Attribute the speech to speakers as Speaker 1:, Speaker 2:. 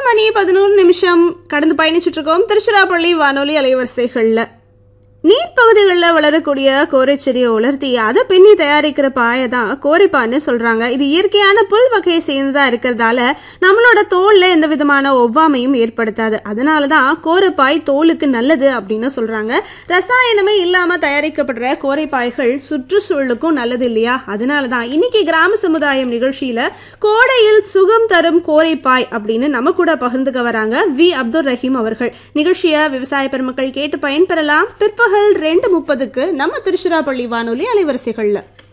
Speaker 1: மணி பதினோரு நிமிஷம் கடந்து பயணிச்சுட்டு இருக்கோம் திருச்சிராப்பள்ளி வானொலி அலைவரிசைகள்ல நீர்ப்பகுதிகளில் வளரக்கூடிய கோரை செடியை உலர்த்தி அதை பின்னி தயாரிக்கிற பாயை தான் கோரைப்பான்னு சொல்றாங்க இது இயற்கையான புல் வகையை சேர்ந்ததா இருக்கிறதால நம்மளோட தோல்ல எந்த விதமான ஒவ்வாமையும் ஏற்படுத்தாது அதனால தான் கோரைப்பாய் தோலுக்கு நல்லது அப்படின்னு சொல்றாங்க ரசாயனமே இல்லாம தயாரிக்கப்படுற கோரைப்பாய்கள் சுற்றுச்சூழலுக்கும் நல்லது இல்லையா அதனால தான் இன்னைக்கு கிராம சமுதாயம் நிகழ்ச்சியில கோடையில் சுகம் தரும் கோரைப்பாய் அப்படின்னு நம்ம கூட பகிர்ந்துக்க வராங்க வி அப்துல் ரஹீம் அவர்கள் நிகழ்ச்சியை விவசாய பெருமக்கள் கேட்டு பயன்பெறலாம் பிற்பகல் ரெண்டு முப்பதுக்கு நம்ம திருச்சிராப்பள்ளி வானொலி அலைவரிசைகள்ல